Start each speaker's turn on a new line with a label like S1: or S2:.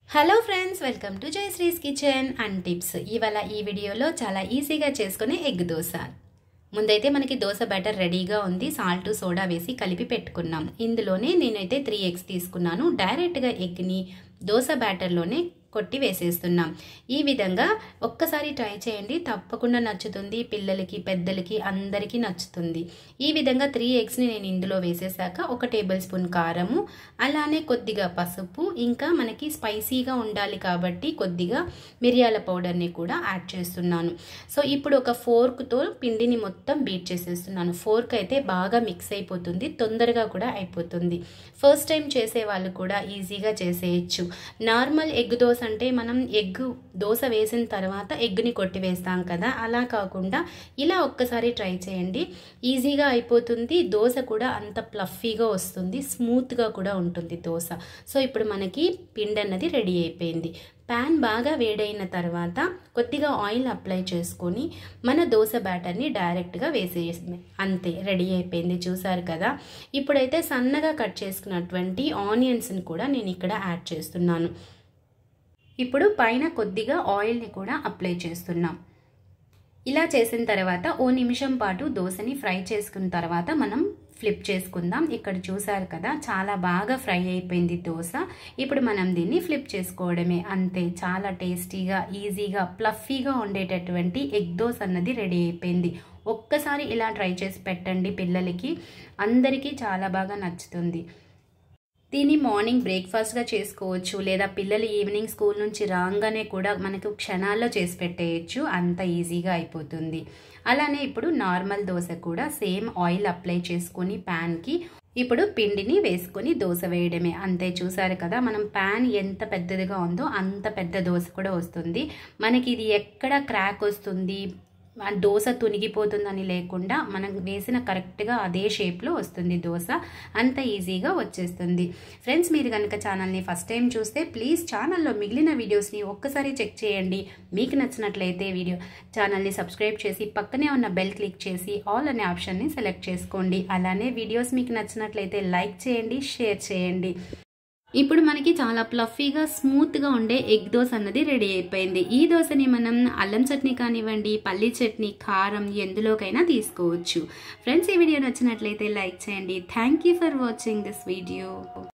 S1: hello friends welcome to Jayashree's kitchen and tips ఇవాళ ఈ వీడియోలో చాలా ఈజీగా చేసుకునే ఎగ్ దోశ ముందైతే మనకి దోశ బ్యాటర్ రెడీగా ఉంది సాల్ట్ సోడా వేసి కలిపి పెట్టుకున్నాం ఇందులోనే నేనైతే త్రీ ఎగ్స్ తీసుకున్నాను డైరెక్ట్గా ఎగ్ని దోశ బ్యాటర్లోనే కొట్టి వేసేస్తున్నాం ఈ విధంగా ఒక్కసారి ట్రై చేయండి తప్పకుండా నచ్చుతుంది పిల్లలకి పెద్దలకి అందరికీ నచ్చుతుంది ఈ విధంగా త్రీ ఎగ్స్ని నేను ఇందులో వేసేసాక ఒక టేబుల్ స్పూన్ కారము అలానే కొద్దిగా పసుపు ఇంకా మనకి స్పైసీగా ఉండాలి కాబట్టి కొద్దిగా మిరియాల పౌడర్ని కూడా యాడ్ చేస్తున్నాను సో ఇప్పుడు ఒక ఫోర్క్తో పిండిని మొత్తం బీట్ చేసేస్తున్నాను ఫోర్క్ అయితే బాగా మిక్స్ అయిపోతుంది తొందరగా కూడా అయిపోతుంది ఫస్ట్ టైం చేసే వాళ్ళు కూడా ఈజీగా చేసేయచ్చు నార్మల్ ఎగ్ దోశ అంటే మనం ఎగ్ దోశ వేసిన తర్వాత ఎగ్ని కొట్టివేస్తాం కదా అలా కాకుండా ఇలా ఒక్కసారి ట్రై చేయండి ఈజీగా అయిపోతుంది దోశ కూడా అంత ప్లఫీగా వస్తుంది స్మూత్గా కూడా ఉంటుంది దోశ సో ఇప్పుడు మనకి పిండి అన్నది రెడీ అయిపోయింది ప్యాన్ బాగా వేడైన తర్వాత కొద్దిగా ఆయిల్ అప్లై చేసుకొని మన దోశ బ్యాటర్ని డైరెక్ట్గా వేసేసింది అంతే రెడీ అయిపోయింది చూసారు కదా ఇప్పుడైతే సన్నగా కట్ చేసుకున్నటువంటి ఆనియన్స్ని కూడా నేను ఇక్కడ యాడ్ చేస్తున్నాను ఇప్పుడు పైన కొద్దిగా ఆయిల్ని కూడా అప్లై చేస్తున్నాం ఇలా చేసిన తర్వాత ఓ నిమిషం పాటు దోశని ఫ్రై చేసుకున్న తర్వాత మనం ఫ్లిప్ చేసుకుందాం ఇక్కడ చూసారు కదా చాలా బాగా ఫ్రై అయిపోయింది దోశ ఇప్పుడు మనం దీన్ని ఫ్లిప్ చేసుకోవడమే అంతే చాలా టేస్టీగా ఈజీగా ప్లఫీగా ఉండేటటువంటి ఎగ్ దోశ అన్నది రెడీ అయిపోయింది ఒక్కసారి ఇలా ట్రై చేసి పెట్టండి పిల్లలకి అందరికీ చాలా బాగా నచ్చుతుంది దీన్ని మార్నింగ్ బ్రేక్ఫాస్ట్గా చేసుకోవచ్చు లేదా పిల్లలు ఈవినింగ్ స్కూల్ నుంచి రాగానే కూడా మనకు క్షణాల్లో చేసి పెట్టేయచ్చు అంత ఈజీగా అయిపోతుంది అలానే ఇప్పుడు నార్మల్ దోశ కూడా సేమ్ ఆయిల్ అప్లై చేసుకొని ప్యాన్కి ఇప్పుడు పిండిని వేసుకొని దోశ వేయడమే అంతే చూసారు కదా మనం ప్యాన్ ఎంత పెద్దదిగా ఉందో అంత పెద్ద దోశ కూడా వస్తుంది మనకి ఇది ఎక్కడ క్రాక్ వస్తుంది దోశ తునిగిపోతుందని లేకుండా మనం వేసిన కరెక్ట్గా అదే షేప్లో వస్తుంది దోశ అంత ఈజీగా వచ్చేస్తుంది ఫ్రెండ్స్ మీరు కనుక ఛానల్ని ఫస్ట్ టైం చూస్తే ప్లీజ్ ఛానల్లో మిగిలిన వీడియోస్ని ఒక్కసారి చెక్ చేయండి మీకు నచ్చినట్లయితే వీడియో ఛానల్ని సబ్స్క్రైబ్ చేసి పక్కనే ఉన్న బెల్ క్లిక్ చేసి ఆల్ అనే ఆప్షన్ని సెలెక్ట్ చేసుకోండి అలానే వీడియోస్ మీకు నచ్చినట్లయితే లైక్ చేయండి షేర్ చేయండి ఇప్పుడు మనకి చాలా ప్లఫీగా స్మూత్గా ఉండే ఎగ్ దోశ అన్నది రెడీ అయిపోయింది ఈ దోశని మనం అల్లం చట్నీ కానివ్వండి పల్లీ చట్నీ కారం ఎందులోకైనా తీసుకోవచ్చు ఫ్రెండ్స్ ఈ వీడియో నచ్చినట్లయితే లైక్ చేయండి thank for watching this video